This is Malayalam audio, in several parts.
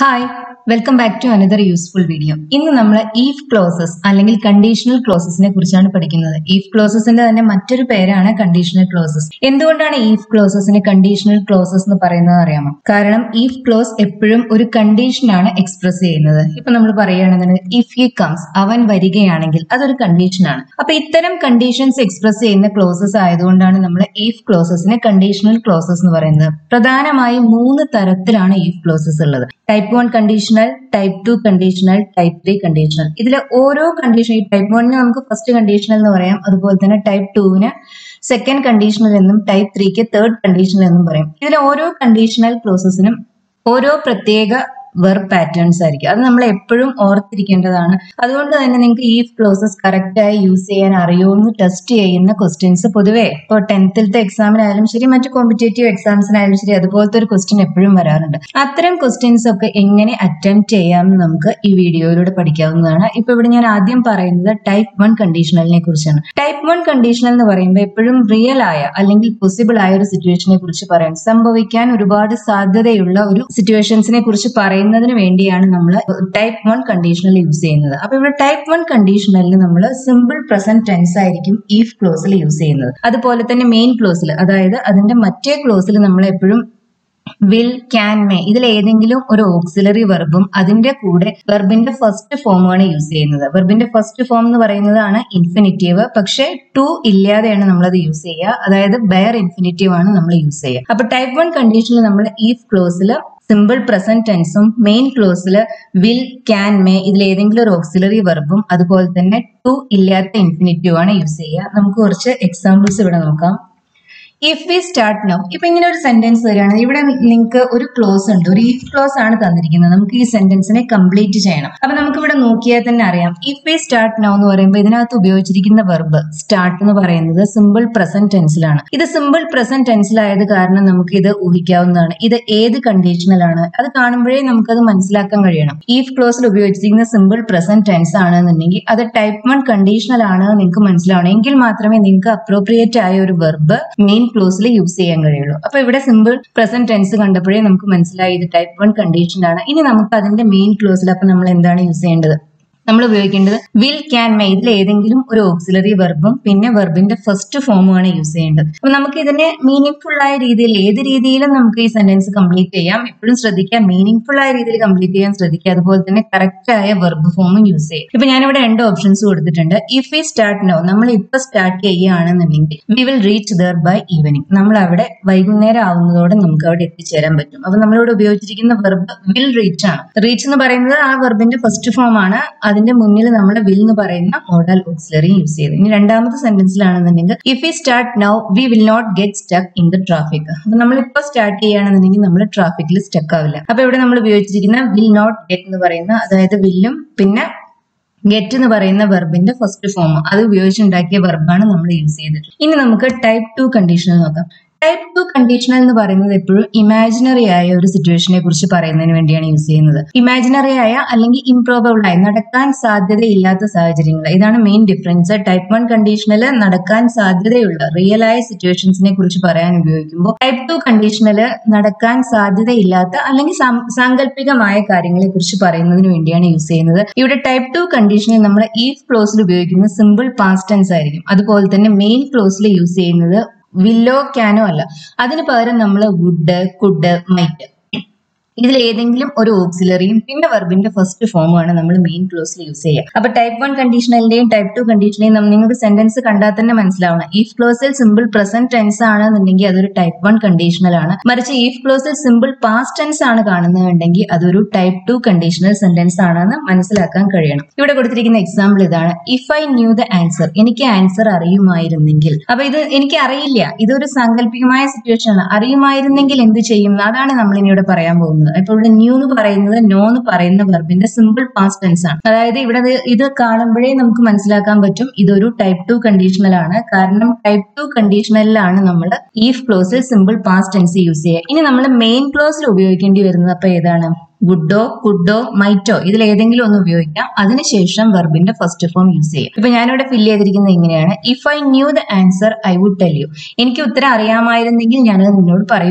hi welcome back to another useful video ഇന്ന് നമ്മൾ ഈഫ് ക്ലോസസ് അല്ലെങ്കിൽ കണ്ടീഷണൽ ക്ലോസസിനെ കുറിച്ചാണ് പഠിക്കുന്നത് ഈഫ് ക്ലോസസിന്റെ തന്നെ മറ്റൊരു പേരാണ് കണ്ടീഷണൽ ക്ലോസസ് എന്തുകൊണ്ടാണ് ഈഫ് ക്ലോസസിനെ കണ്ടീഷണൽ ക്ലോസസ് എന്ന് പറയുന്നത് അറിയാമോ കാരണം ഈഫ് ക്ലോസ് എപ്പോഴും ഒരു കണ്ടീഷനാണ് എക്സ്പ്രസ് ചെയ്യുന്നത് ഇപ്പൊ നമ്മൾ പറയുകയാണെന്നുണ്ടെങ്കിൽ ഇഫ് ഹി കംസ് അവൻ വരികയാണെങ്കിൽ അതൊരു കണ്ടീഷനാണ് അപ്പൊ ഇത്തരം കണ്ടീഷൻസ് എക്സ്പ്രസ് ചെയ്യുന്ന ക്ലോസസ് ആയതുകൊണ്ടാണ് നമ്മൾ ഈഫ് ക്ലോസസിനെ കണ്ടീഷണൽ ക്ലോസസ് എന്ന് പറയുന്നത് പ്രധാനമായും മൂന്ന് തരത്തിലാണ് ഈഫ് ക്ലോസസ് ഉള്ളത് type one conditional type two conditional type three conditional ഇതിലെ ഓരോ കണ്ടീഷൻ ഈ ടൈപ്പ് വണ്ണിന് നമുക്ക് ഫസ്റ്റ് കണ്ടീഷണൽ എന്ന് പറയാം അതുപോലെ തന്നെ ടൈപ്പ് ടുവിന് സെക്കൻഡ് കണ്ടീഷണൽ എന്നും ടൈപ്പ് ത്രീക്ക് തേർഡ് കണ്ടീഷണൽ എന്നും പറയും ഇതിലെ ഓരോ കണ്ടീഷണൽ ക്ലോസസിനും ഓരോ പ്രത്യേക വെർബ് പാറ്റേൺസ് ആയിരിക്കും അത് നമ്മൾ എപ്പോഴും ഓർത്തിരിക്കേണ്ടതാണ് അതുകൊണ്ട് തന്നെ നിങ്ങൾക്ക് ഈ ക്ലോസസ് കറക്റ്റായി യൂസ് ചെയ്യാൻ അറിയുമോ എന്ന് ടെസ്റ്റ് ചെയ്യുന്ന ക്വസ്റ്റ്യൻസ് പൊതുവേ ഇപ്പോൾ ടെൻത്തിലത്തെ എക്സാമിനായാലും ശരി മറ്റു കോമ്പറ്റേറ്റീവ് എക്സാംസിനായാലും ശരി അതുപോലത്തെ ഒരു ക്വസ്റ്റ്യൻ എപ്പോഴും വരാറുണ്ട് അത്തരം ക്വസ്റ്റ്യൻസ് ഒക്കെ എങ്ങനെ അറ്റംപ്റ്റ് ചെയ്യാമെന്ന് നമുക്ക് ഈ വീഡിയോയിലൂടെ പഠിക്കാവുന്നതാണ് ഇപ്പൊ ഇവിടെ ഞാൻ ആദ്യം പറയുന്നത് ടൈപ്പ് വൺ കണ്ടീഷണലിനെ കുറിച്ചാണ് ടൈപ്പ് വൺ കണ്ടീഷണൽ എന്ന് പറയുമ്പോൾ എപ്പോഴും റിയൽ ആയ അല്ലെങ്കിൽ പോസിബിൾ ആയ ഒരു സിറ്റുവേഷനെ കുറിച്ച് പറയാം സംഭവിക്കാൻ ഒരുപാട് സാധ്യതയുള്ള ഒരു സിറ്റുവേഷൻസിനെ കുറിച്ച് പറയുന്നതിന് വേണ്ടിയാണ് നമ്മൾ ടൈപ്പ് വൺ കണ്ടീഷണൽ യൂസ് ചെയ്യുന്നത് അപ്പൊ ഇവിടെ ടൈപ്പ് വൺ കണ്ടീഷണലിൽ നമ്മൾ സിമ്പിൾ പ്രസന്റ് ടെൻസ് ആയിരിക്കും ഈഫ് ക്ലോസിൽ യൂസ് ചെയ്യുന്നത് അതുപോലെ തന്നെ മെയിൻ ക്ലോസിൽ അതായത് അതിന്റെ മറ്റേ ക്ലോസിൽ നമ്മൾ എപ്പോഴും വിൽ ക്യാൻ മേ ഇതിൽ ഏതെങ്കിലും ഒരു ഓക്സിലറി വെർബും അതിന്റെ കൂടെ വെർബിന്റെ ഫസ്റ്റ് ഫോമാണ് യൂസ് ചെയ്യുന്നത് വെർബിന്റെ ഫസ്റ്റ് ഫോം എന്ന് പറയുന്നതാണ് ഇൻഫിനിറ്റീവ് പക്ഷേ ടു ഇല്ലാതെയാണ് നമ്മൾ അത് യൂസ് ചെയ്യുക അതായത് ബെയർ ഇൻഫിനിറ്റീവ് ആണ് നമ്മൾ യൂസ് ചെയ്യുക അപ്പൊ ടൈപ്പ് വൺ കണ്ടീഷനിൽ നമ്മൾ ഈഫ് ക്ലോസിൽ സിമ്പിൾ പ്രസന്റ് ടെൻസും മെയിൻ ക്ലോസിൽ വിൽ ക്യാൻ മേ ഇതിൽ ഏതെങ്കിലും ഒരു ഓക്സിലറി വെർബും അതുപോലെ തന്നെ ടു ഇല്ലാത്ത ഇൻഫിനിറ്റീവ് ആണ് യൂസ് ചെയ്യുക നമുക്ക് കുറച്ച് എക്സാമ്പിൾസ് ഇവിടെ നോക്കാം ഇഫ് വി സ്റ്റാർട്ട് നൗ ഇപ്പൊ ഇങ്ങനെ ഒരു സെന്റൻസ് വരികയാണെങ്കിൽ ഇവിടെ നിങ്ങൾക്ക് ഒരു ക്ലോസ് ഉണ്ട് ഒരു ഇഫ് ക്ലോസ് ആണ് തന്നിരിക്കുന്നത് നമുക്ക് ഈ സെന്റൻസിനെ കംപ്ലീറ്റ് ചെയ്യണം അപ്പൊ നമുക്ക് ഇവിടെ നോക്കിയാൽ തന്നെ അറിയാം ഇഫ് വി സ്റ്റാർട്ട് നൗ എന്ന് പറയുമ്പോൾ ഇതിനകത്ത് ഉപയോഗിച്ചിരിക്കുന്ന വെർബ് സ്റ്റാർട്ട് എന്ന് പറയുന്നത് സിമ്പിൾ പ്രസന്റ് ടെൻസിലാണ് ഇത് സിമ്പിൾ പ്രസന്റ് ടെൻസിലായത് കാരണം നമുക്ക് ഇത് ഊഹിക്കാവുന്നതാണ് ഇത് ഏത് കണ്ടീഷണലാണ് അത് കാണുമ്പോഴേ നമുക്കത് മനസ്സിലാക്കാൻ കഴിയണം ഈഫ് ക്ലോസിൽ ഉപയോഗിച്ചിരിക്കുന്ന സിമ്പിൾ പ്രസന്റ് ടെൻസ് ആണെന്നുണ്ടെങ്കിൽ അത് ടൈപ്പ് വൺ കണ്ടീഷണൽ ആണ് നിങ്ങൾക്ക് മനസ്സിലാവണം എങ്കിൽ മാത്രമേ നിങ്ങൾക്ക് അപ്രോപ്രിയേറ്റ് ആയ ഒരു വെർബ് മെയിൻ ക്ലോസിൽ യൂസ് ചെയ്യാൻ കഴിയുള്ളൂ അപ്പൊ ഇവിടെ സിമ്പിൾ പ്രസന്റ് ടെൻസ് കണ്ടപ്പോഴേ നമുക്ക് മനസ്സിലായി ഇത് ടൈപ്പ് വൺ കണ്ടീഷൻ ആണ് ഇനി നമുക്ക് അതിന്റെ മെയിൻ ക്ലോസിൽ അപ്പൊ നമ്മൾ എന്താണ് യൂസ് ചെയ്യേണ്ടത് നമ്മൾ ഉപയോഗിക്കേണ്ടത് വിൽ ക്യാൻ മേ ഇതിൽ ഏതെങ്കിലും ഒരു ഓക്സിലറി വെർബും പിന്നെ വെർബിന്റെ ഫസ്റ്റ് ഫോമുമാണ് യൂസ് ചെയ്യേണ്ടത് അപ്പൊ നമുക്ക് ഇതിനെ മീനിങ് ഫുൾ ആയ രീതിയിൽ ഏത് രീതിയിലും നമുക്ക് ഈ സെന്റൻസ് കംപ്ലീറ്റ് ചെയ്യാം എപ്പോഴും ശ്രദ്ധിക്കുക മീനിങ് ഫുൾ ആയ രീതിയിൽ കംപ്ലീറ്റ് ചെയ്യാൻ ശ്രദ്ധിക്കുക അതുപോലെ തന്നെ കറക്റ്റ് ആയ വെർബ് ഫോമും യൂസ് ചെയ്യും ഇപ്പൊ ഞാനിവിടെ രണ്ട് ഓപ്ഷൻസ് കൊടുത്തിട്ടുണ്ട് ഇഫ് വി സ്റ്റാർട്ട് നോ നമ്മൾ ഇപ്പൊ സ്റ്റാർട്ട് ചെയ്യുകയാണെന്നുണ്ടെങ്കിൽ we will reach there by evening നമ്മൾ അവിടെ വൈകുന്നേരം ആവുന്നതോടെ നമുക്ക് അവിടെ എത്തിച്ചേരാൻ പറ്റും അപ്പൊ നമ്മളിവിടെ ഉപയോഗിച്ചിരിക്കുന്ന വെർബ് വിൽ റീച്ച് ആണ് റീച്ച് എന്ന് പറയുന്നത് ആ വെർബിന്റെ ഫസ്റ്റ് ഫോം ആണ് അതിന്റെ മുന്നിൽ നമ്മൾ വിൽ എന്ന് പറയുന്ന മോഡൽ ഓക്സിലറി യൂസ് ചെയ്ത് ഇനി രണ്ടാമത്തെ സെന്റൻസിലാണെന്നുണ്ടെങ്കിൽ if we start now we will not get stuck in the traffic അപ്പൊ നമ്മൾ ഇപ്പൊ സ്റ്റാർട്ട് ചെയ്യുകയാണെന്നുണ്ടെങ്കിൽ നമ്മൾ ട്രാഫിക്കിൽ സ്റ്റക്ക് ആവില്ല അപ്പൊ ഇവിടെ നമ്മൾ ഉപയോഗിച്ചിരിക്കുന്ന വിൽ നോട്ട് ഗെറ്റ് എന്ന് പറയുന്ന അതായത് വില്ലും പിന്നെ ഗെറ്റ് എന്ന് പറയുന്ന വെർബിന്റെ ഫസ്റ്റ് ഫോം അത് ഉപയോഗിച്ചുണ്ടാക്കിയ വെർബാണ് നമ്മൾ യൂസ് ചെയ്തത് ഇനി നമുക്ക് ടൈപ്പ് ടു കണ്ടീഷണൽ നോക്കാം ടൈപ്പ് ടു കണ്ടീഷണൽ എന്ന് പറയുന്നത് എപ്പോഴും ഇമാജിനറി ആയ ഒരു സിറ്റുവേഷനെ കുറിച്ച് പറയുന്നതിന് വേണ്ടിയാണ് യൂസ് ചെയ്യുന്നത് ഇമാജിനറി ആയ അല്ലെങ്കിൽ ഇംപ്രോബിൾ ആയ നടക്കാൻ സാധ്യതയില്ലാത്ത സാഹചര്യങ്ങൾ ഇതാണ് main difference type one conditional നടക്കാൻ സാധ്യതയുള്ള റിയൽ ആയ സിറ്റുവേഷൻസിനെ കുറിച്ച് പറയാൻ ഉപയോഗിക്കുമ്പോൾ ടൈപ്പ് ടു കണ്ടീഷണൽ നടക്കാൻ സാധ്യതയില്ലാത്ത അല്ലെങ്കിൽ സാങ്കല്പികമായ കാര്യങ്ങളെ കുറിച്ച് പറയുന്നതിന് വേണ്ടിയാണ് യൂസ് ചെയ്യുന്നത് ഇവിടെ ടൈപ്പ് ടു കണ്ടീഷനിൽ നമ്മൾ ഈഫ് ക്ലോസിൽ ഉപയോഗിക്കുന്നത് സിമ്പിൾ പാസ്റ്റ് ടെൻസ് ആയിരിക്കും അതുപോലെ തന്നെ മെയിൻ ക്ലോസിൽ യൂസ് ചെയ്യുന്നത് വില്ലോ ക്യാനോ അല്ല അതിന് പകരം നമ്മൾ വുഡ് കുഡ് മൈറ്റ് ഇതിൽ ഏതെങ്കിലും ഒരു ഓക്സിലറിയും പിന്നെ വെർബിന്റെ ഫസ്റ്റ് ഫോമുമാണ് നമ്മൾ മെയിൻ ക്ലോസിൽ യൂസ് ചെയ്യുക അപ്പൊ ടൈപ്പ് വൺ കണ്ടീഷണലിന്റെയും ടൈപ്പ് ടു കണ്ടീഷണലിന്റെയും നിങ്ങൾക്ക് സെന്റൻസ് കണ്ടാൽ തന്നെ മനസ്സിലാവണം ഈഫ് ക്ലോസിൽ സിമ്പിൾ പ്രസന്റ് ടെൻസ് ആണെന്നുണ്ടെങ്കിൽ അതൊരു ടൈപ്പ് വൺ കണ്ടീഷണൽ ആണ് മറിച്ച് ഈഫ് ക്ലോസിൽ സിമ്പിൾ പാസ്റ്റ് ടെൻസ് ആണ് കാണുന്നതെങ്കിൽ അതൊരു ടൈപ്പ് ടു കണ്ടീഷണൽ സെന്റൻസ് ആണെന്ന് മനസ്സിലാക്കാൻ കഴിയണം ഇവിടെ കൊടുത്തിരിക്കുന്ന എക്സാമ്പിൾ ഇതാണ് if I knew the answer എനിക്ക് ആൻസർ അറിയുമായിരുന്നെങ്കിൽ അപ്പൊ ഇത് എനിക്ക് അറിയില്ല ഇതൊരു സാങ്കല്പികമായ സിറ്റുവേഷൻ ആണ് അറിയുമായിരുന്നെങ്കിൽ എന്ത് ചെയ്യും അതാണ് നമ്മൾ ഇനി ഇവിടെ പറയാൻ പോകുന്നത് ഇപ്പോൾ ഇവിടെ ന്യൂ എന്ന് പറയുന്നത് നോ എന്ന് പറയുന്ന വെർബിന്റെ സിമ്പിൾ പാസ്റ്റ് ടെൻസ് ആണ് അതായത് ഇവിടെ ഇത് കാണുമ്പോഴേ നമുക്ക് മനസ്സിലാക്കാൻ പറ്റും ഇതൊരു ടൈപ്പ് ടു കണ്ടീഷണൽ ആണ് കാരണം ടൈപ്പ് ടു കണ്ടീഷണലിലാണ് നമ്മൾ ഈഫ് ക്ലോസിൽ സിമ്പിൾ പാസ്റ്റ് ടെൻസ് യൂസ് ചെയ്യുക ഇനി നമ്മൾ മെയിൻ ക്ലോസിൽ ഉപയോഗിക്കേണ്ടി വരുന്നത് അപ്പൊ ഏതാണ് വുഡോ കുഡോ മൈറ്റോ ഇതിൽ ഏതെങ്കിലും ഒന്ന് ഉപയോഗിക്കാം അതിനുശേഷം വെർബിന്റെ ഫസ്റ്റ് ഫോം യൂസ് ചെയ്യാം ഇപ്പൊ ഞാനിവിടെ ഫില്ല് ചെയ്തിരിക്കുന്നത് ഇങ്ങനെയാണ് if I knew the answer I would tell you എനിക്ക് ഉത്തരം അറിയാമായിരുന്നെങ്കിൽ ഞാനത് നിന്നോട് പറയുമായിരുന്നു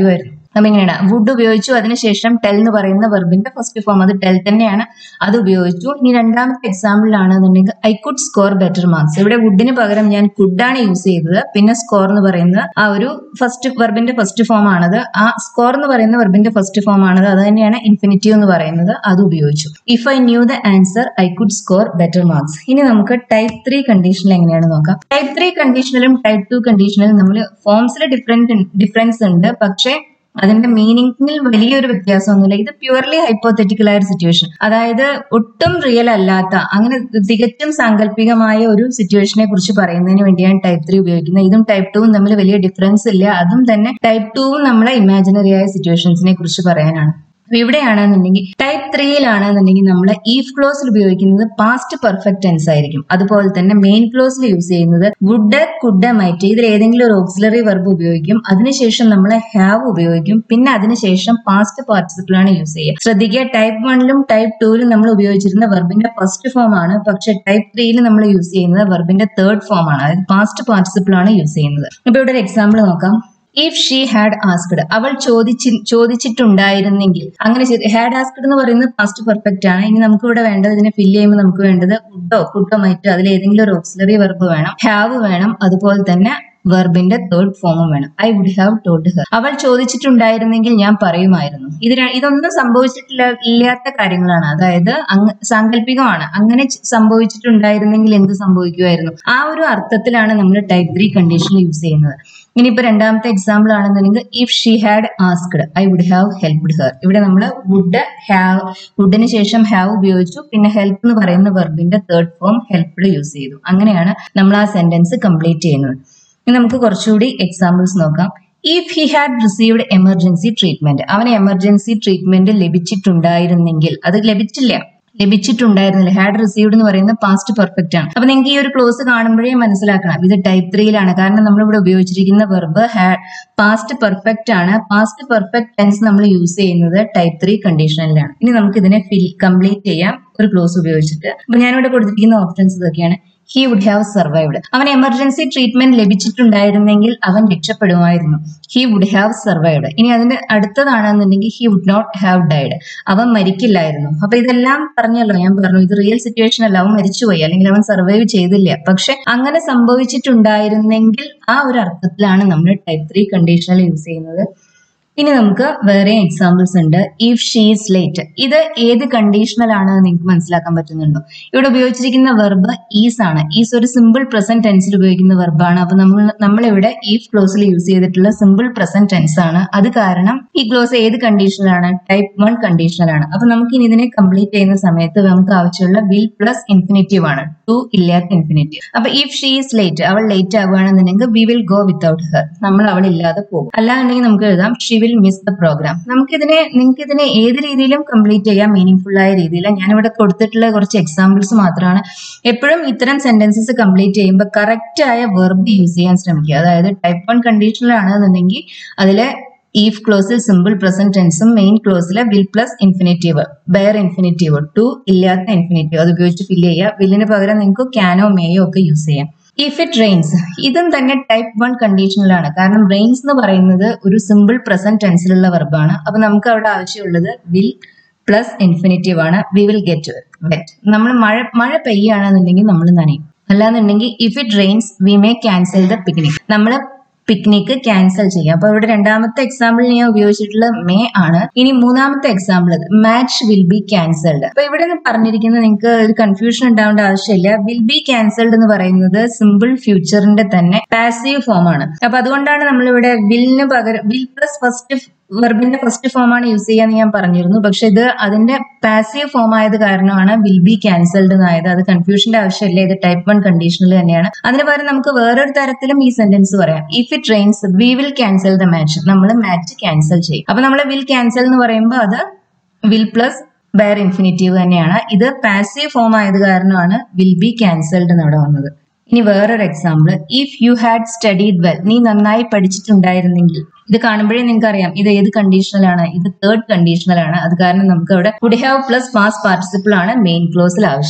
നമ്മ ഇങ്ങനെയാണ് വുഡ് ഉപയോഗിച്ചു അതിനുശേഷം ടെൽ എന്ന് പറയുന്ന വെർബിന്റെ ഫസ്റ്റ് ഫോം അത് ടെൽ തന്നെയാണ് അത് ഉപയോഗിച്ചു ഇനി രണ്ടാമത്തെ എക്സാമ്പിളിലാണെന്നുണ്ടെങ്കിൽ I could score better marks ഇവിടെ വുഡിന് പകരം ഞാൻ കുഡാണ് യൂസ് ചെയ്തത് പിന്നെ സ്കോർ എന്ന് പറയുന്നത് ആ ഒരു ഫസ്റ്റ് വെർബിന്റെ ഫസ്റ്റ് ഫോം ആണത് ആ സ്കോർ എന്ന് പറയുന്ന വെർബിന്റെ ഫസ്റ്റ് ഫോം ആണത് അത് തന്നെയാണ് ഇൻഫിനിറ്റീവ് എന്ന് പറയുന്നത് അത് ഉപയോഗിച്ചു if I knew the answer I could score better marks ഇനി നമുക്ക് ടൈപ്പ് ത്രീ കണ്ടീഷനിൽ എങ്ങനെയാണ് നോക്കാം ടൈപ്പ് ത്രീ കണ്ടീഷനിലും ടൈപ്പ് ടു കണ്ടീഷനിലും നമ്മൾ ഫോംസിൽ ഡിഫറെന്റ് ഡിഫറൻസ് ഉണ്ട് പക്ഷേ അതിന്റെ മീനിങ്ങിൽ വലിയൊരു വ്യത്യാസമൊന്നുമില്ല ഇത് പ്യുവർലി ഹൈപ്പോത്തറ്റിക്കൽ ആയ ഒരു സിറ്റുവേഷൻ അതായത് ഒട്ടും റിയൽ അല്ലാത്ത അങ്ങനെ തികച്ചും സാങ്കല്പികമായ ഒരു സിറ്റുവേഷനെ കുറിച്ച് പറയുന്നതിന് വേണ്ടിയാണ് ടൈപ്പ് ത്രീ ഉപയോഗിക്കുന്നത് ഇതും ടൈപ്പ് ടുവും തമ്മിൽ വലിയ ഡിഫറൻസ് ഇല്ല അതും തന്നെ ടൈപ്പ് ടുവും നമ്മളെ ഇമാജിനറി ആയ സിറ്റുവേഷൻസിനെ കുറിച്ച് പറയാനാണ് അപ്പൊ ഇവിടെയാണെന്നുണ്ടെങ്കിൽ ടൈപ്പ് ത്രീയിലാണെന്നുണ്ടെങ്കിൽ നമ്മൾ ഈഫ് ക്ലോസിൽ ഉപയോഗിക്കുന്നത് പാസ്റ്റ് പെർഫെക്റ്റ് ടെൻസ് ആയിരിക്കും അതുപോലെ തന്നെ മെയിൻ ക്ലോസിൽ യൂസ് ചെയ്യുന്നത് വുഡ് കുഡ് മൈറ്റ് ഇതിൽ ഏതെങ്കിലും ഒരു ഓക്സിലറി വെർബ് ഉപയോഗിക്കും അതിനുശേഷം നമ്മൾ ഹാവ് ഉപയോഗിക്കും പിന്നെ അതിനുശേഷം പാസ്റ്റ് പാർട്ടിസിപ്പിൾ ആണ് യൂസ് ചെയ്യുക ശ്രദ്ധിക്കുക ടൈപ്പ് വണ്ണിലും ടൈപ്പ് ടൂവിലും നമ്മൾ ഉപയോഗിച്ചിരുന്ന വെർബിന്റെ ഫസ്റ്റ് ഫോം ആണ് പക്ഷെ ടൈപ്പ് ത്രീയിൽ നമ്മൾ യൂസ് ചെയ്യുന്നത് വെർബിന്റെ തേർഡ് ഫോം ആണ് അതായത് പാസ്റ്റ് പാർട്ടിസിപ്പിൾ ആണ് യൂസ് ചെയ്യുന്നത് അപ്പൊ ഇവിടെ ഒരു എക്സാമ്പിൾ നോക്കാം ഇഫ് ഷീ ഹാഡ് ആസ്ക്ഡ് അവൾ ചോദിച്ചി ചോദിച്ചിട്ടുണ്ടായിരുന്നെങ്കിൽ അങ്ങനെ ഹാഡ് ആസ്ക്ഡ് എന്ന് പറയുന്നത് പാസ്റ്റ് പെർഫെക്റ്റ് ആണ് ഇനി നമുക്ക് ഇവിടെ വേണ്ടത് ഇതിനെ ഫില്ല് ചെയ്യുമ്പോൾ നമുക്ക് വേണ്ടത് ഉഡോ കുഡോ മറ്റോ അതിൽ ഏതെങ്കിലും ഒരു ഓക്സിലറി വെർബ് വേണം ഹാവ് വേണം അതുപോലെ തന്നെ വെർബിന്റെ തേർഡ് ഫോമും വേണം I would have told her അവൾ ചോദിച്ചിട്ടുണ്ടായിരുന്നെങ്കിൽ ഞാൻ പറയുമായിരുന്നു ഇത് ര- ഇതൊന്നും സംഭവിച്ചിട്ടില്ല ഇല്ലാത്ത കാര്യങ്ങളാണ് അതായത് അങ്ങ് സാങ്കല്പികമാണ് അങ്ങനെ ച- സംഭവിച്ചിട്ടുണ്ടായിരുന്നെങ്കിൽ എന്ത് സംഭവിക്കുമായിരുന്നു ആ ഒരു അർത്ഥത്തിലാണ് നമ്മൾ ടൈപ്പ് ത്രീ കണ്ടീഷൻ യൂസ് ചെയ്യുന്നത് ഇനിയിപ്പോ രണ്ടാമത്തെ എക്സാമ്പിൾ ആണെന്നുണ്ടെങ്കിൽ if she had asked I would have helped her ഇവിടെ നമ്മൾ വുഡ് ഹാവ് വുഡിന് ശേഷം ഹാവ് ഉപയോഗിച്ചു പിന്നെ ഹെൽപ്പ് എന്ന് പറയുന്ന വെർബിന്റെ തേർഡ് ഫോം ഹെൽപ്ഡ് യൂസ് ചെയ്തു അങ്ങനെയാണ് നമ്മൾ ആ സെന്റൻസ് കംപ്ലീറ്റ് ചെയ്യുന്നത് ഇനി നമുക്ക് കുറച്ചുകൂടി എക്സാമ്പിൾസ് നോക്കാം if he had received emergency treatment അവന് എമർജൻസി ട്രീറ്റ്മെന്റ് ലഭിച്ചിട്ടുണ്ടായിരുന്നെങ്കിൽ അത് ലഭിച്ചില്ല ലഭിച്ചിട്ടുണ്ടായിരുന്നില്ല ഹാഡ് റിസീവ്ഡ് എന്ന് പറയുന്നത് പാസ്റ്റ് പെർഫെക്റ്റ് ആണ് അപ്പൊ നിങ്ങൾക്ക് ഈ ഒരു ക്ലോസ് കാണുമ്പോഴേ മനസ്സിലാക്കണം ഇത് ടൈപ്പ് ത്രീയിലാണ് കാരണം നമ്മൾ ഇവിടെ ഉപയോഗിച്ചിരിക്കുന്ന വെർബ് പാസ്റ്റ് പെർഫെക്റ്റ് ആണ് പാസ്റ്റ് പെർഫെക്റ്റ് ടെൻസ് നമ്മൾ യൂസ് ചെയ്യുന്നത് ടൈപ്പ് ത്രീ കണ്ടീഷനിലാണ് ഇനി നമുക്ക് ഇതിനെ ഫിൽ കംപ്ലീറ്റ് ചെയ്യാം ഒരു ക്ലോസ് ഉപയോഗിച്ചിട്ട് അപ്പൊ ഞാനിവിടെ കൊടുത്തിരിക്കുന്ന ഓപ്ഷൻസ് ഇതൊക്കെയാണ് ഹി വുഡ് ഹാവ് സർവൈവ്ഡ് അവൻ എമർജൻസി ട്രീറ്റ്മെന്റ് ലഭിച്ചിട്ടുണ്ടായിരുന്നെങ്കിൽ അവൻ രക്ഷപ്പെടുമായിരുന്നു ഹി വുഡ് ഹാവ് സർവൈവ്ഡ് ഇനി അതിന്റെ അടുത്തതാണെന്നുണ്ടെങ്കിൽ he would not have died അവൻ മരിക്കില്ലായിരുന്നു അപ്പൊ ഇതെല്ലാം പറഞ്ഞല്ലോ ഞാൻ പറഞ്ഞു ഇത് റിയൽ സിറ്റുവേഷൻ അല്ല അവൻ മരിച്ചുപോയി അല്ലെങ്കിൽ അവൻ സർവൈവ് ചെയ്തില്ല പക്ഷെ അങ്ങനെ സംഭവിച്ചിട്ടുണ്ടായിരുന്നെങ്കിൽ ആ ഒരു അർത്ഥത്തിലാണ് നമ്മൾ ടൈപ്പ് ത്രീ കണ്ടീഷണൽ യൂസ് ചെയ്യുന്നത് ഇനി നമുക്ക് വേറെ എക്സാമ്പിൾസ് ഉണ്ട് ഇഫ് ഷീസ് ലേറ്റ് ഇത് ഏത് കണ്ടീഷണലാണ് നിങ്ങൾക്ക് മനസ്സിലാക്കാൻ പറ്റുന്നുണ്ടോ ഇവിടെ ഉപയോഗിച്ചിരിക്കുന്ന വെർബ് ഈസ് ആണ് ഈസ് ഒരു സിമ്പിൾ പ്രസന്റ് ടെൻസിൽ ഉപയോഗിക്കുന്ന വെർബാണ് അപ്പൊ നമ്മൾ നമ്മളിവിടെ ഈഫ് ക്ലോസിൽ യൂസ് ചെയ്തിട്ടുള്ള സിമ്പിൾ പ്രസന്റ് ടെൻസ് ആണ് അത് കാരണം ഈ ക്ലോസ് ഏത് കണ്ടീഷനിലാണ് ടൈപ്പ് വൺ കണ്ടീഷനിലാണ് അപ്പൊ നമുക്ക് ഇനി ഇതിനെ കംപ്ലീറ്റ് ചെയ്യുന്ന സമയത്ത് നമുക്ക് ആവശ്യമുള്ള വിൽ പ്ലസ് ഇൻഫിനിറ്റീവ് ആണ് ടു ഇല്ലാത്ത ഇൻഫിനിറ്റീവ് അപ്പൊ ഇഫ് ഷീസ് ലേറ്റ് അവൾ ലേറ്റ് ആവുകയാണെന്നുണ്ടെങ്കിൽ we will go without her നമ്മൾ അവൾ ഇല്ലാതെ പോകും അല്ലാന്നുണ്ടെങ്കിൽ നമുക്ക് എഴുതാം she will miss the programme നമുക്കിതിനെ നിങ്ങൾക്ക് ഇതിനെ ഏത് രീതിയിലും കംപ്ലീറ്റ് ചെയ്യാം മീനിങ് ആയ രീതിയിൽ ഞാനിവിടെ കൊടുത്തിട്ടുള്ള കുറച്ച് എക്സാമ്പിൾസ് മാത്രമാണ് എപ്പോഴും ഇത്തരം സെന്റൻസസ് കംപ്ലീറ്റ് ചെയ്യുമ്പോൾ കറക്റ്റ് ആയ വെർബ് യൂസ് ചെയ്യാൻ ശ്രമിക്കുക അതായത് ടൈപ്പ് വൺ കണ്ടീഷനിലാണെന്നുണ്ടെങ്കിൽ അതിലെ ഈഫ് ക്ലോസിൽ സിമ്പിൾ പ്രസന്റ് ടെൻസും മെയിൻ ക്ലോസിലെ will plus infinitive bare infinitive to ഇല്ലാത്ത ഇൻഫിനിറ്റീവ് അത് ഉപയോഗിച്ച് ഫില്ല് ചെയ്യുക വില്ലിന് പകരം നിങ്ങൾക്ക് ക്യാനോ മേയോ ഒക്കെ യൂസ് ചെയ്യാം ഇഫ് ഇറ്റ് റെയിൻസ് ഇതും തന്നെ ടൈപ്പ് വൺ കണ്ടീഷനിലാണ് കാരണം റെയിൻസ് എന്ന് പറയുന്നത് ഒരു സിമ്പിൾ പ്രസന്റ് ടെൻസിലുള്ള വെർബാണ് അപ്പൊ നമുക്ക് അവിടെ ആവശ്യമുള്ളത് വിൽ പ്ലസ് ഇൻഫിനിറ്റീവ് ആണ് വി വിൽ ഗെറ്റ് വെറ്റ് നമ്മൾ മഴ മഴ പെയ്യുകയാണെന്നുണ്ടെങ്കിൽ നമ്മൾ നനയും അല്ലാന്നുണ്ടെങ്കിൽ if it rains we may cancel the picnic നമ്മൾ പിക്നിക് ക്യാൻസൽ ചെയ്യാം അപ്പൊ ഇവിടെ രണ്ടാമത്തെ എക്സാമ്പിൾ ഞാൻ ഉപയോഗിച്ചിട്ടുള്ള മേ ആണ് ഇനി മൂന്നാമത്തെ example match will be cancelled അപ്പൊ ഇവിടെ നിന്ന് പറഞ്ഞിരിക്കുന്നത് നിങ്ങൾക്ക് ഒരു കൺഫ്യൂഷൻ ഉണ്ടാവേണ്ട ആവശ്യമില്ല വിൽ ബി ക്യാൻസൽഡ് എന്ന് പറയുന്നത് സിമ്പിൾ ഫ്യൂച്ചറിന്റെ തന്നെ പാസീവ് ഫോം ആണ് അപ്പൊ അതുകൊണ്ടാണ് നമ്മൾ ഇവിടെ വില്ലിന് പകരം വിൽ പ്ലസ് ഫസ്റ്റ് വെർബിന്റെ ഫസ്റ്റ് ഫോം ആണ് യൂസ് ചെയ്യാന്ന് ഞാൻ പറഞ്ഞിരുന്നു പക്ഷെ ഇത് അതിന്റെ പാസീവ് ഫോം ആയത് കാരണമാണ് വിൽ ബി ക്യാൻസൽഡ് എന്നായത് അത് കൺഫ്യൂഷന്റെ ആവശ്യമില്ല ഇത് ടൈപ്പ് വൺ കണ്ടീഷനിൽ തന്നെയാണ് അതിന് പകരം നമുക്ക് വേറൊരു തരത്തിലും ഈ സെന്റൻസ് പറയാം if it rains we will cancel the match നമ്മൾ മാച്ച് ക്യാൻസൽ ചെയ്യും അപ്പൊ നമ്മൾ വിൽ ക്യാൻസൽ എന്ന് പറയുമ്പോൾ അത് വിൽ പ്ലസ് ബയർ ഇൻഫിനിറ്റീവ് തന്നെയാണ് ഇത് പാസീവ് ഫോം ആയത് കാരണമാണ് വിൽ ബി ക്യാൻസൽഡ് എന്ന് അവിടെ വന്നത് ഇനി വേറൊരു example if you had studied well നീ നന്നായി പഠിച്ചിട്ടുണ്ടായിരുന്നെങ്കിൽ ഇത് കാണുമ്പോഴേ നിങ്ങൾക്ക് അറിയാം ഇത് ഏത് കണ്ടീഷണലാണ് ഇത് തേർഡ് കണ്ടീഷണലാണ് അത് കാരണം നമുക്ക് അവിടെ would have plus past participle ആണ് മെയിൻ ക്ലോസിൽ ആവശ്യം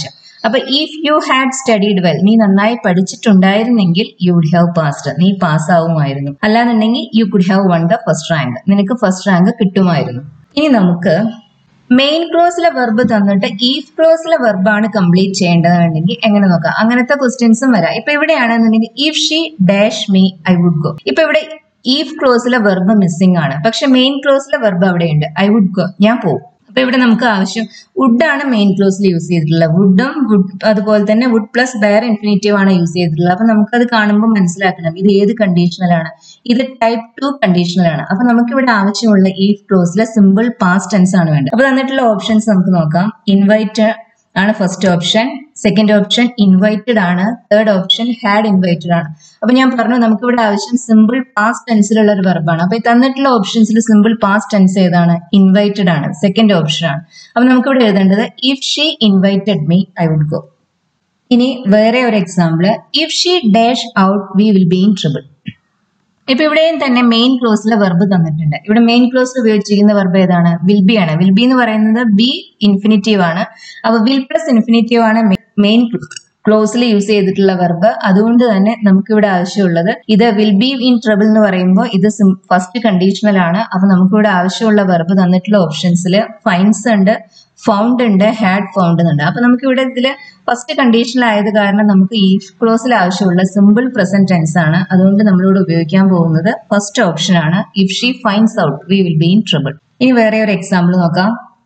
അപ്പൊ if you had studied well നീ നന്നായി പഠിച്ചിട്ടുണ്ടായിരുന്നെങ്കിൽ യു വുഡ് ഹാവ് പാസ്ഡ് നീ പാസ് ആവുമായിരുന്നു അല്ലാന്നുണ്ടെങ്കിൽ you could have won the first rank നിനക്ക് ഫസ്റ്റ് റാങ്ക് കിട്ടുമായിരുന്നു ഇനി നമുക്ക് മെയിൻ ക്ലോസിലെ വെർബ് തന്നിട്ട് ഈഫ് ക്ലോസിലെ വെർബാണ് കംപ്ലീറ്റ് ചെയ്യേണ്ടതെന്നുണ്ടെങ്കിൽ എങ്ങനെ നോക്കാം അങ്ങനത്തെ ക്വസ്റ്റ്യൻസും വരാം ഇപ്പൊ ഇവിടെയാണെന്നുണ്ടെങ്കിൽ if she dash me I would go ഇപ്പൊ ഇവിടെ ഈഫ് ക്ലോസിലെ വെർബ് മിസ്സിംഗ് ആണ് പക്ഷെ മെയിൻ ക്ലോസിലെ വെർബ് അവിടെയുണ്ട് ഐ വുഡ് ഗോ ഞാൻ പോകും അപ്പൊ ഇവിടെ നമുക്ക് ആവശ്യം വുഡ് ആണ് മെയിൻ ക്ലോസിൽ യൂസ് ചെയ്തിട്ടുള്ളത് വുഡും വുഡ് അതുപോലെ തന്നെ വുഡ് പ്ലസ് ബയർ ഇൻഫിനിറ്റീവ് ആണ് യൂസ് ചെയ്തിട്ടുള്ളത് അപ്പൊ നമുക്കത് കാണുമ്പോൾ മനസ്സിലാക്കണം ഇത് ഏത് കണ്ടീഷണലാണ് ഇത് ടൈപ്പ് ടു കണ്ടീഷണലാണ് അപ്പൊ നമുക്ക് ഇവിടെ ആവശ്യമുള്ള ഈ ക്ലോസിലെ സിമ്പിൾ പാസ്റ്റ് ടെൻസ് ആണ് വേണ്ടത് അപ്പൊ തന്നിട്ടുള്ള ഓപ്ഷൻസ് നമുക്ക് നോക്കാം ഇൻവൈറ്റ് ആണ് first option second option invited ആണ് തേർഡ് ഓപ്ഷൻ ഹാഡ് ഇൻവൈറ്റഡ് ആണ് അപ്പൊ ഞാൻ പറഞ്ഞു നമുക്ക് ഇവിടെ ആവശ്യം സിമ്പിൾ പാസ്റ്റ് ടെൻസിലുള്ള ഒരു വെർബാണ് അപ്പൊ ഈ തന്നിട്ടുള്ള ഓപ്ഷൻസിൽ സിമ്പിൾ പാസ്റ്റ് ടെൻസ് ഏതാണ് ഇൻവൈറ്റഡ് ആണ് സെക്കൻഡ് ഓപ്ഷൻ ആണ് അപ്പൊ നമുക്ക് ഇവിടെ എഴുതേണ്ടത് if she invited me I would go ഇനി വേറെ ഒരു example if she dash out we will be in trouble ഇപ്പൊ ഇവിടെയും തന്നെ മെയിൻ ക്ലോസിലെ വെർബ് തന്നിട്ടുണ്ട് ഇവിടെ മെയിൻ ക്ലോസിൽ ഉപയോഗിച്ചിരിക്കുന്ന വെർബ് ഏതാണ് വിൽ ബി ആണ് വിൽ ബി എന്ന് പറയുന്നത് ബി ഇൻഫിനിറ്റീവ് ആണ് അപ്പൊ വിൽ പ്ലസ് ഇൻഫിനിറ്റീവ് ആണ് മെയിൻ ക്ലോസിൽ യൂസ് ചെയ്തിട്ടുള്ള വെർബ് അതുകൊണ്ട് തന്നെ നമുക്ക് ഇവിടെ ആവശ്യമുള്ളത് ഇത് വിൽ ബി ഇൻ ട്രബിൾ എന്ന് പറയുമ്പോൾ ഇത് ഫസ്റ്റ് കണ്ടീഷണൽ ആണ് അപ്പൊ നമുക്ക് ഇവിടെ ആവശ്യമുള്ള വെർബ് തന്നിട്ടുള്ള ഓപ്ഷൻസിൽ ഫൈൻസ് ഉണ്ട് ഫൗണ്ട് ഉണ്ട് ഹാഡ് ഫൗണ്ട് എന്നുണ്ട് അപ്പൊ നമുക്ക് ഇവിടെ ഇതിൽ ഫസ്റ്റ് കണ്ടീഷനിൽ ആയത് കാരണം നമുക്ക് ഈ ക്ലോസിൽ ആവശ്യമുള്ള സിമ്പിൾ പ്രസന്റ് ടെൻസ് ആണ് അതുകൊണ്ട് നമ്മളിവിടെ ഉപയോഗിക്കാൻ പോകുന്നത് ഫസ്റ്റ് ഓപ്ഷൻ ആണ് if she finds out we will be in trouble ഇനി വേറെ ഒരു എക്സാമ്പിൾ നോക്കാം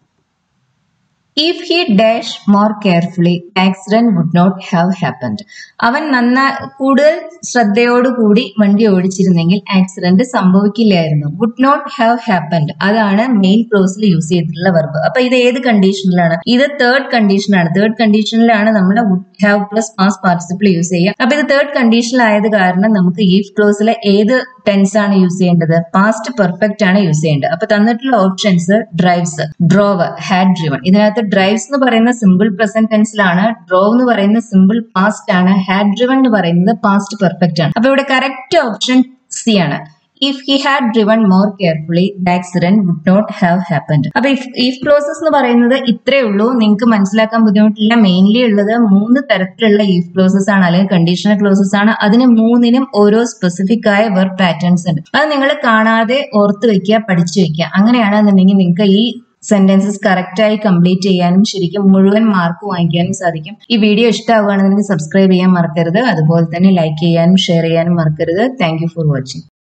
if he dash more carefully accident would not have happened അവൻ നന്ന കൂടുതൽ ശ്രദ്ധയോടുകൂടി വണ്ടി ഓടിച്ചിരുന്നെങ്കിൽ ആക്സിഡന്റ് സംഭവിക്കില്ലായിരുന്നു വുഡ് നോട്ട് ഹാവ് ഹാപ്പൻഡ് അതാണ് മെയിൻ ക്ലോസിൽ യൂസ് ചെയ്തിട്ടുള്ള വെർബ് അപ്പൊ ഇത് ഏത് കണ്ടീഷനിലാണ് ഇത് തേർഡ് കണ്ടീഷനാണ് തേർഡ് കണ്ടീഷനിലാണ് നമ്മൾ would have plus past participle use ചെയ്യുക അപ്പൊ ഇത് തേർഡ് കണ്ടീഷനിലായത് കാരണം നമുക്ക് ഈഫ് ക്ലോസിലെ ഏത് ടെൻസ് ആണ് യൂസ് ചെയ്യേണ്ടത് പാസ്റ്റ് പെർഫെക്റ്റ് ആണ് യൂസ് ചെയ്യേണ്ടത് അപ്പൊ തന്നിട്ടുള്ള options drives drove had driven ഇതിനകത്ത് ഡ്രൈവ്സ് എന്ന് പറയുന്ന സിമ്പിൾ പ്രസന്റ് ടെൻസിലാണ് ഡ്രോവ് എന്ന് പറയുന്ന സിമ്പിൾ പാസ്റ്റ് ആണ് ഹാഡ് ഡ്രിവൺ എന്ന് പറയുന്നത് പാസ്റ്റ് പെർഫെക്റ്റ് ആണ് അപ്പൊ ഇവിടെ കറക്റ്റ് ഓപ്ഷൻ സി ആണ് if he had driven more carefully the accident would not have happened അപ്പൊ ഇഫ് ഇഫ് ക്ലോസസ് എന്ന് പറയുന്നത് ഇത്രേ ഉള്ളൂ നിങ്ങൾക്ക് മനസ്സിലാക്കാൻ ബുദ്ധിമുട്ടില്ല മെയിൻലി ഉള്ളത് മൂന്ന് തരത്തിലുള്ള ഇഫ് ക്ലോസസ് ആണ് അല്ലെങ്കിൽ കണ്ടീഷണൽ ക്ലോസസ് ആണ് അതിന് മൂന്നിനും ഓരോ സ്പെസിഫിക് ആയ വെർബ് പാറ്റേൺസ് ഉണ്ട് അത് നിങ്ങൾ കാണാതെ ഓർത്ത് വെക്കുക പഠിച്ചു വെക്കുക അങ്ങനെയാണെന്നുണ്ടെങ്കിൽ നിങ്ങൾക്ക് ഈ സെന്റൻസസ് കറക്റ്റ് ആയി കംപ്ലീറ്റ് ചെയ്യാനും ശരിക്കും മുഴുവൻ മാർക്ക് വാങ്ങിക്കാനും സാധിക്കും ഈ വീഡിയോ ഇഷ്ടമാവുകയാണെന്നുണ്ടെങ്കിൽ സബ്സ്ക്രൈബ് ചെയ്യാൻ മറക്കരുത് അതുപോലെ തന്നെ ലൈക്ക് ചെയ്യാനും ഷെയർ ചെയ്യാനും മറക്കരുത് താങ്ക് ഫോർ വാച്ചിങ്